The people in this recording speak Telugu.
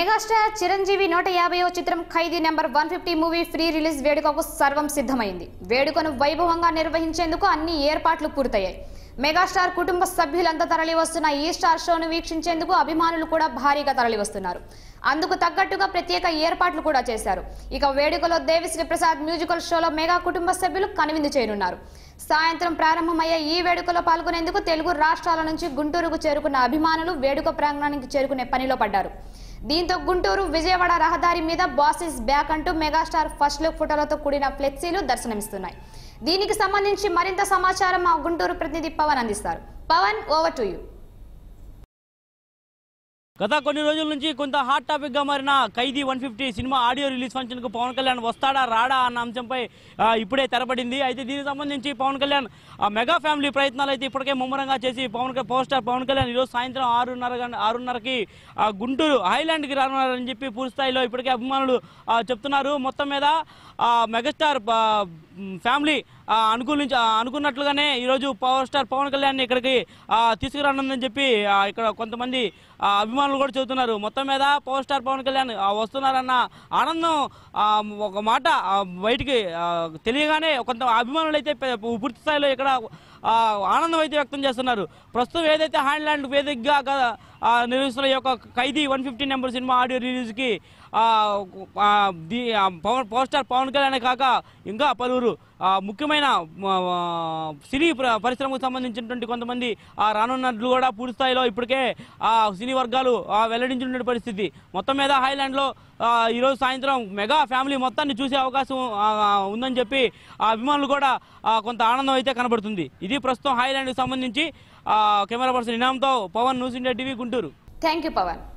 మెగాస్టార్ చిరంజీవి నూట యాభైవ చిత్రం Khaidi number one fifty movie pre release వేడుకకు సర్వం సిద్ధమైంది వేడుకను వైభవంగా నిర్వహించేందుకు అన్ని ఏర్పాట్లు పూర్తయ్యాయి మెగాస్టార్ కుటుంబ సభ్యులంతా తరలి వస్తున్న ఈ స్టార్ షోను వీక్షించేందుకు అభిమానులు కూడా భారీగా తరలి వస్తున్నారు అందుకు తగ్గట్టుగా ప్రత్యేక ఏర్పాట్లు కూడా చేశారు ఇక వేడుకలో దేవిశ్రీ ప్రసాద్ మ్యూజికల్ షోలో మెగా కుటుంబ సభ్యులు కనువిందు చేయనున్నారు సాయంత్రం ప్రారంభమయ్యే ఈ వేడుకలో పాల్గొనేందుకు తెలుగు రాష్ట్రాల నుంచి గుంటూరుకు చేరుకున్న అభిమానులు వేడుక ప్రాంగణానికి చేరుకునే పనిలో పడ్డారు దీంతో గుంటూరు విజయవాడ రహదారి మీద బాసిస్ బ్యాక్ అంటూ మెగాస్టార్ ఫస్ట్ లుక్ ఫోటోలతో కూడిన ఫ్లెక్సీలు దర్శనమిస్తున్నాయి దీనికి సంబంధించి మరింత సమాచారం మా గుంటూరు ప్రతినిధి పవన్ అందిస్తారు పవన్ ఓవర్ టు యూ గత కొన్ని రోజుల నుంచి కొంత హాట్ టాపిక్ గా మారిన Khaidi one fifty cinema audio release function కు పవన్ కళ్యాణ్ వస్తాడా రాడా అన్న అంశంపై ఆ, ఇప్పుడే తెరపడింది అయితే దీనికి సంబంధించి పవన్ కళ్యాణ్ ఆ, మెగా ఫ్యామిలీ ప్రయత్నాలు అయితే ఇప్పటికే ముమ్మరంగా చేసి పవన్ క- పవర్ స్టార్ పవన్ కళ్యాణ్ ఈరోజు సాయంత్రం ఆరున్నర గంట ఆరున్నరకి ఆ, గుంటూరు హైలాండ్ కి రానున్నారని చెప్పి పూర్తి స్థాయిలో ఇప్పటికే అభిమానులు ఆ, చెప్తున్నారు మొత్తం మీద ఆ, మెగాస్టార్ ఆ, మ్, ఫ్యామిలీ ఆ, అనుకూలించ ఆ, అనుకున్నట్లుగానే ఈరోజు పవర్ స్టార్ పవన్ కళ్యాణ్ ఇక్కడికి ఆ, తీసుకురానుందని చెప్పి ఆ, ఇక్కడ కొంతమంది ఆ, అభిమానులు కూడా చెబుతున్నారు మొత్తం మీద పవర్ స్టార్ పవన్ కళ్యాణ్ ఆ, వస్తున్నారన్న ఆనందం ఆ, ఒక మాట ఆ, బయటికి ఆ, తెలియగానే కొంత అభిమానులు అయితే పె- పూర్తి స్థాయిలో ఇక్కడ ఆ, ఆనందం అయితే వ్యక్తం చేస్తున్నారు ప్రస్తుతం ఏదైతే హ్యాండ్లాండ్ వేదికగా గ- ఆ, నిర్వహిస్తున్న ఈ యొక్క Khaidi one fifty number cinema audio రిలీజ్కి ఆ, ఆ, ది- ఆ, పవన్ పవర్ స్టార్ పవన్ కళ్యాణ్ కాక ఇంకా పలువురు ఆ, ముఖ్యమైన ఆ, ఆ, సినీ ప్ర- పరిశ్రమకు సంబంధించినటువంటి కొంతమంది ఆ, రానున్నట్లు కూడా పూర్తి స్థాయిలో ఇప్పటికే ఆ సినీ వర్గాలు ఆ, వెల్లడించిన పరిస్థితి మొత్తం మీద హైలాండ్లో ఆ, ఈరోజు సాయంత్రం మెగా ఫ్యామిలీ మొత్తాన్ని చూసే అవకాశం ఆ, ఆ, ఉందని చెప్పి ఆ అభిమానులు కూడా ఆ, కొంత ఆనందం అయితే కనబడుతుంది ఇది ప్రస్తుతం హైలాండ్కి సంబంధించి ఆ, కెమెరా పర్సన్ ఇనాంతో Pawan news India TV Guntur thank you Pawan